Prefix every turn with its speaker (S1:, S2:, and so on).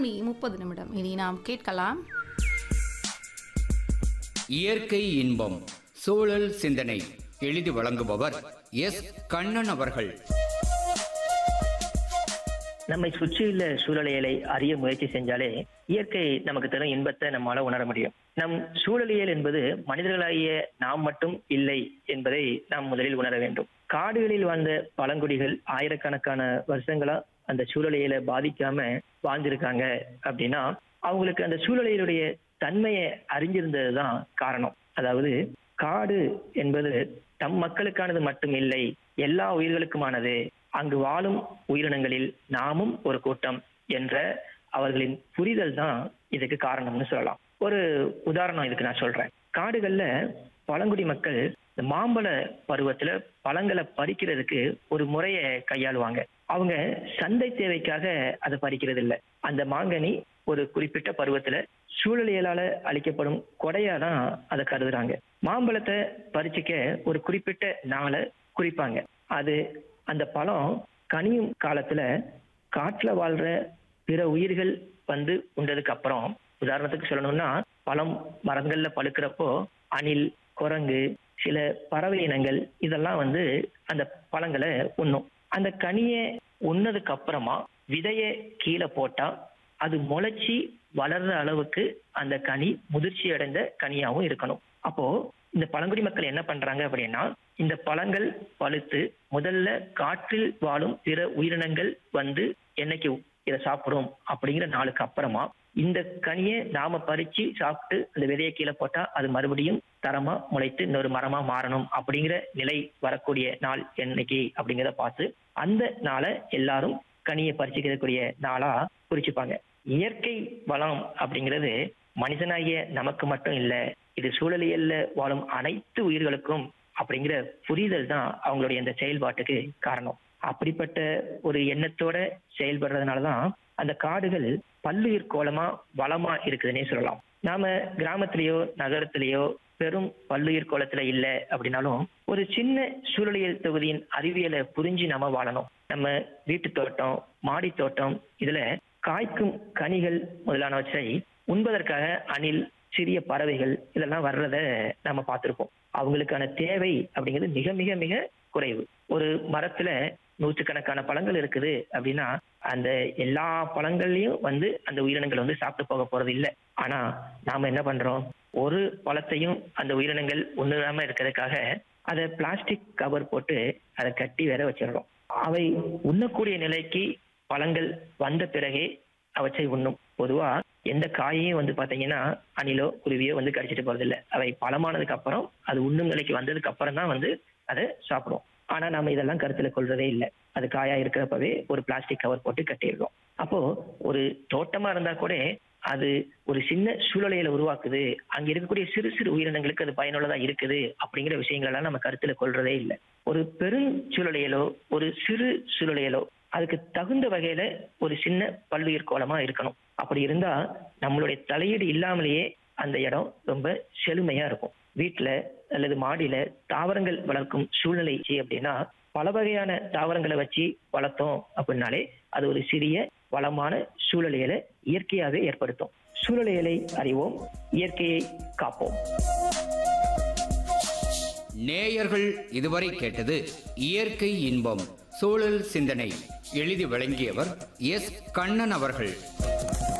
S1: மணி முப்பது நிமிடம் இனி நாம் கேட்கலாம்
S2: இயற்கை இன்பம் சூழல் சிந்தனை எழுதி வழங்குபவர் எஸ் கண்ணன் அவர்கள்
S3: நம்மை சுற்றியுள்ள சூழலியலை அறிய முயற்சி செஞ்சாலே இயற்கை நமக்கு தரும் இன்பத்தை நம்மால உணர முடியும் நம் சூழலியல் என்பது மனிதர்களாகிய நாம் மட்டும் இல்லை என்பதை நாம் முதலில் உணர வேண்டும் காடுகளில் வாழ்ந்த பழங்குடிகள் ஆயிரக்கணக்கான வருஷங்களா அந்த சூழலியலை பாதிக்காம வாழ்ந்திருக்காங்க அப்படின்னா அவங்களுக்கு அந்த சூழலியலுடைய தன்மையை அறிஞ்சிருந்ததுதான் காரணம் அதாவது காடு என்பது தம் மக்களுக்கானது மட்டும் இல்லை எல்லா உயிர்களுக்குமானது அங்கு வாழும் உயிரினங்களில் நாமும் ஒரு கூட்டம் என்ற அவர்களின் புரிதல் தான் இதுக்கு காரணம்னு சொல்லலாம் ஒரு உதாரணம் இதுக்கு நான் சொல்றேன் காடுகள்ல பழங்குடி மக்கள் இந்த மாம்பழ பருவத்துல பழங்களை பறிக்கிறதுக்கு ஒரு முறையை கையாளுவாங்க அவங்க சந்தை தேவைக்காக அதை பறிக்கிறது இல்ல அந்த மாங்கனி ஒரு குறிப்பிட்ட பருவத்துல சூழலியலால அளிக்கப்படும் கொடையா தான் அதை கருதுறாங்க மாம்பழத்தை பறிச்சுக்க ஒரு குறிப்பிட்ட நாளை குறிப்பாங்க அது அந்த பழம் கனியும் காலத்துல காட்டுல வாழ்ற பிற உயிர்கள் வந்து உண்டதுக்கு அப்புறம் உதாரணத்துக்கு சொல்லணும்னா பழம் மரங்கள்ல பழுக்கிறப்போ அணில் குரங்கு சில பறவை இனங்கள் இதெல்லாம் வந்து அந்த பழங்களை உண்ணும் அந்த கனியை உண்ணதுக்கு அப்புறமா விதைய கீழே போட்டா அது முளைச்சி வளர்ற அளவுக்கு அந்த கனி முதிர்ச்சி அடைந்த கனியாவும் இருக்கணும் அப்போ இந்த பழங்குடி மக்கள் என்ன பண்றாங்க அப்படின்னா இந்த பழங்கள் பழுத்து முதல்ல காற்றில் வாழும் பிற உயிரினங்கள் வந்து என்னைக்கு இதை சாப்பிடும் அப்படிங்கிற நாளுக்கு அப்புறமா இந்த கனியை நாம பறிச்சு சாப்பிட்டு அந்த விதையை கீழே போட்டா அது மறுபடியும் தரமா முளைத்து இன்னொரு மரமா மாறணும் அப்படிங்கிற நிலை வரக்கூடிய நாள் என்னைக்கு அப்படிங்கிறத பார்த்து அந்த நாளை எல்லாரும் கனியை பறிச்சுக்கிறக்கூடிய நாளா குறிச்சுப்பாங்க இயற்கை வளம் அப்படிங்கிறது மனிதனாகிய நமக்கு மட்டும் இல்ல இது சூழலியல்ல வாழும் அனைத்து உயிர்களுக்கும் அப்படிங்கிற புரிதல் தான் அவங்களுடைய இந்த செயல்பாட்டுக்கு காரணம் அப்படிப்பட்ட ஒரு எண்ணத்தோட செயல்படுறதுனாலதான் அந்த காடுகள் பல்லுயிர் கோலமா வளமா இருக்குதுன்னே சொல்லலாம் நாம கிராமத்திலேயோ நகரத்திலேயோ பெரும் பல்லுயிர் கோலத்துல இல்ல அப்படின்னாலும் ஒரு சின்ன சூழலியல் தொகுதியின் அறிவியலை புரிஞ்சு நாம வாழணும் நம்ம வீட்டு தோட்டம் மாடி தோட்டம் இதுல காய்க்கும் கனிகள் முதலானவற்றை உண்பதற்காக அணில் சிறிய பறவைகள் இதெல்லாம் வர்றத நம்ம பார்த்திருப்போம் அவங்களுக்கான தேவை அப்படிங்கிறது மிக மிக மிக குறைவு ஒரு மரத்துல நூற்றுக்கணக்கான பழங்கள் இருக்குது அப்படின்னா அந்த எல்லா பழங்கள்லயும் வந்து அந்த உயிரினங்கள் வந்து சாப்பிட்டு போக போறது இல்லை ஆனா நாம என்ன பண்றோம் ஒரு பழத்தையும் அந்த உயிரினங்கள் உண்ணுறாம இருக்கிறதுக்காக அதை பிளாஸ்டிக் கவர் போட்டு அதை கட்டி வேற வச்சிடுறோம் அவை உண்ணக்கூடிய நிலைக்கு பழங்கள் வந்த பிறகே அவற்றை உண்ணும் பொதுவா எந்த காயையும் வந்து பாத்தீங்கன்னா அணிலோ குருவியோ வந்து கடிச்சிட்டு போறது இல்லை அவை பழமானதுக்கு அப்புறம் அது உண்ணும் நிலைக்கு வந்ததுக்கு அப்புறம் தான் வந்து அதை சாப்பிடும் ஆனா நம்ம இதெல்லாம் கருத்துல கொள்றதே இல்லை அது காயா இருக்கிறப்பவே ஒரு பிளாஸ்டிக் கவர் போட்டு கட்டிடுறோம் அப்போ ஒரு தோட்டமா இருந்தா கூட அது ஒரு சின்ன சூழலையில உருவாக்குது அங்க இருக்கக்கூடிய சிறு சிறு உயிரினங்களுக்கு அது பயனுள்ளதா இருக்குது அப்படிங்கிற விஷயங்கள் எல்லாம் நம்ம கருத்துல கொள்றதே இல்லை ஒரு பெருஞ்சூழலியலோ ஒரு சிறு சூழலியலோ அதுக்கு தகுந்த வகையில ஒரு சின்ன பல்லுயிர் கோலமா இருக்கணும் அப்படி இருந்தா நம்மளுடைய தலையீடு இல்லாமலேயே அந்த இடம் ரொம்ப செழுமையா இருக்கும் வீட்டுல அல்லது மாடியில தாவரங்கள் வளர்க்கும் சூழ்நிலை அப்படின்னா பல வகையான தாவரங்களை வச்சு வளர்த்தோம் அப்படின்னாலே அது ஒரு சிறிய வளமான சூழலியலை இயற்கையாகவே ஏற்படுத்தும் சூழலியலை அறிவோம் இயற்கையை காப்போம்
S2: நேயர்கள் இதுவரை கேட்டது இயற்கை இன்பம் சூழல் சிந்தனை எழுதி வழங்கியவர் எஸ் கண்ணன் அவர்கள்